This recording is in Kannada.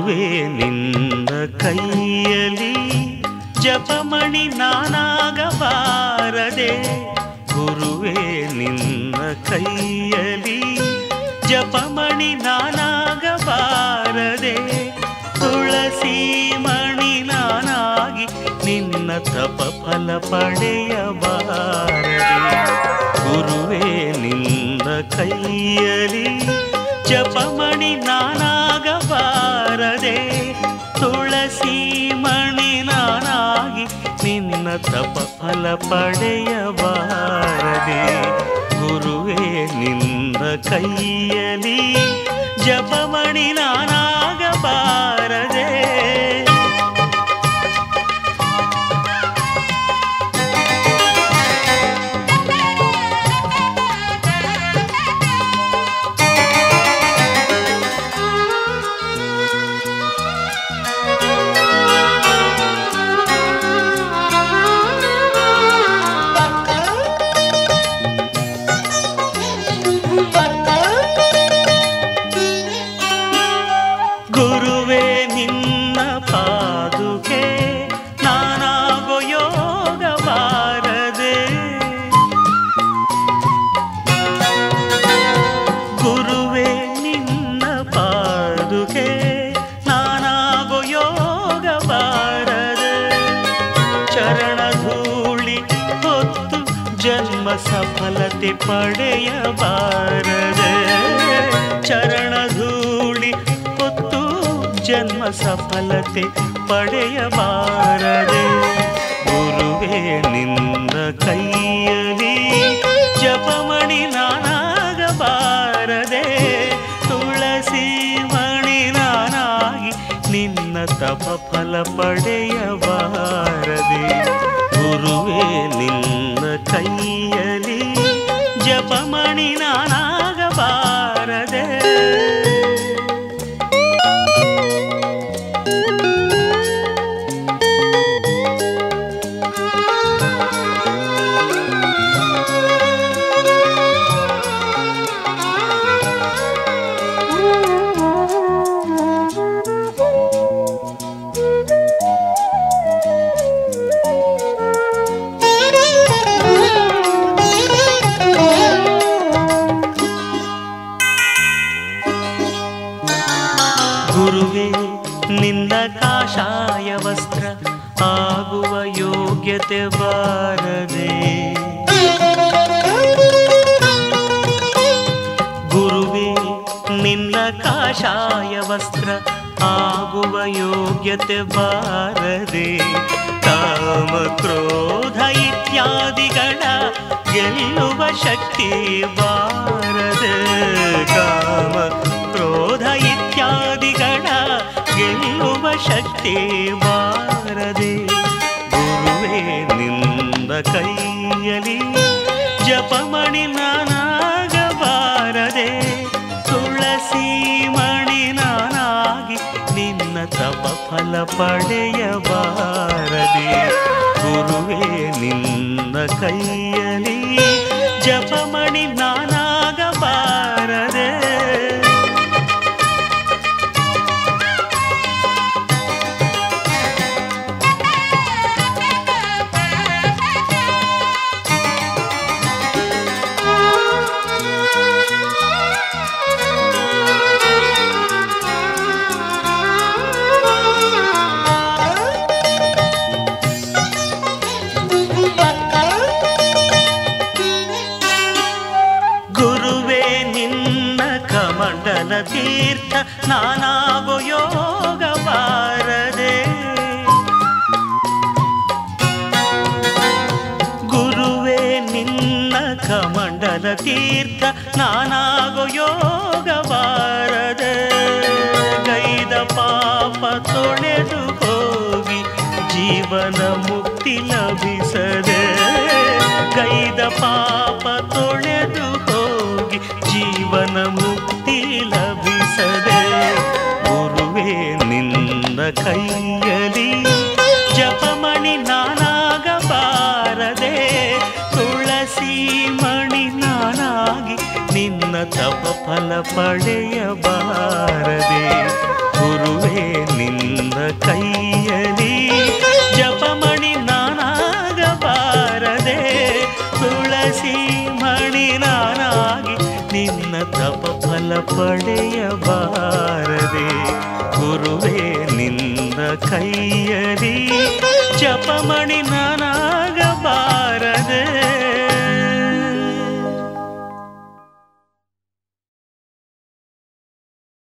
ಗುರುವೇ ನಿನ್ನ ಕೈಯಲ್ಲಿ ಜಪಮಣಿ ನಾನಾಗಬಾರದೆ ಗುರುವೇ ನಿನ್ನ ಕೈಯಲ್ಲಿ ಜಪಮಣಿ ನಾನಾಗಬಾರದೆ ತುಳಸಿ ಮಣಿ ನಾನಾಗಿ ನಿನ್ನ ತಪ ಫಲ ಪಡೆಯಬಾರದೆ ಗುರುವೇ ನಿನ್ನ ಕೈಯಲ್ಲಿ ಜಪಮಣಿ ನಾನಾಗಬಾರದೆ ತುಳಸಿ ಮಣಿ ನಾನಾಗಿ ನಿನ್ನ ತಪ ಫಲ ಪಡೆಯಬಾರದೆ ಗುರುವೇ ನಿನ್ನ ಕೈಯಲ್ಲಿ ಜಪಮಣಿ ನಾನಾಗಬಾರದೆ ಗುರುವೇ ನಿನ್ನ ಪಾದುಕೆ ನಾನಾಗೋ ಯೋಗ ಬಾರದೆ ಗುರುವೇ ನಿನ್ನ ಪಾದುಕೆ ನಾನಾಗೋ ಯೋಗ ಬಾರದೆ ಚರಣ ಧೂಳಿ ಹೊತ್ತು ಜನ್ಮ ಸಫಲತೆ ಪಡೆಯಬಾರದೆ ಚರಣ ಧೂಳಿ ಹೊತ್ತು ಜನ್ಮ ಸಫಲತೆ ಪಡೆಯಬಾರದೆ ಗುರುವೇ ನಿನ್ನ ಕೈಯಲ್ಲಿ ಜಪಮಣಿ ನಾನಾಗಬಾರದೆ ತುಳಸಿ ಮಣಿ ನಾನಾಗಿ ನಿನ್ನ ತಪ ಫಲ ಪಡೆಯಬಾರದೆ ಗುರುವೇ ನಿನ್ನ ಕೈಯಲ್ಲಿ ಜಪಮಣಿ ನಾನಾಗಬಾರದೆ ಗುರುವೇ ನಿನ್ನ ಕಾಷಾಯ ವಸ್ತ್ರ ಆಗುವ ಯೋಗ್ಯತೆ ಬಾರದೆ ಗುರುವೇ ನಿನ್ನ ಕಾಷಾಯ ವಸ್ತ್ರ ಆಗುವ ಯೋಗ್ಯತೆ ಬಾರದೆ ಕಾಮ ಕ್ರೋಧ ಇತ್ಯಾದಿಗಳ ಗೆಲ್ಲುವ ಶಕ್ತಿ ಬಾರದೆ ಕಾಮ ಕ್ರೋಧ ಇತ್ಯಾದಿಗಳ ಗೆಲ್ಲುವ ಶಕ್ತಿ ಬಾರದೆ ಗುರುವೇ ನಿಂದ ಕೈಯಲಿ ಜಪಮಣಿ ನಾನಾಗಬಾರದೆ ತುಳಸಿ ಮಣಿ ನಾನಾಗಿ ನಿನ್ನ ತಪ ಫಲ ಪಡೆಯಬಾರದೆ ಗುರುವೇ ನಿನ್ನ ಕೈಯಲಿ ಜಪಮಣಿ ನಾನಾಗಬಾರದೆ ಗುರುವೇ ನಿನ್ನ ಕಮಂಡಲ ತೀರ್ಥ ನಾನಾಗೋ ಯೋಗ ಬಾರದೆ ಗುರುವೇ ನಿನ್ನ ಕಮಂಡಲ ತೀರ್ಥ ನಾನಾಗೋ ಯೋಗ ಬಾರದೆ ಗೈದ ಪಾಪ ತೊಳೆದು ಹೋಗಿ ಜೀವನ ಮುಕ್ತಿ ಲಭಿಸದೆ ಗೈದ ಪಾಪ ತೊಳೆದು ಹೋಗಿ ಜೀವನ ಮುಕ್ತಿ ಲಭಿಸದೆ ಗುರುವೇ ನಿನ್ನ ಕೈಯಲಿ ಜಪಮಣಿ ನಾನಾಗಬಾರದೆ ತುಳಸಿ ಮಣಿ ನಾನಾಗಿ ನಿನ್ನ ತಪ ಫಲ ಪಡೆಯಬಾರದೆ ಗುರುವೇ ನಿನ್ನ ಕೈಯಲಿ ಜಪಮಣಿ ನಾನಾಗಬಾರದೆ ತುಳಸಿ ಮಣಿ ನಾನಾಗಿ ನಿನ್ನ ತಪ ಫಲ ಪಡೆಯಬಾರದೆ ಗುರುವೇ ನಿನ್ನ ಕೈಯಲಿ ಜಪಮಣಿ ನಾನಾಗಬಾರದೆ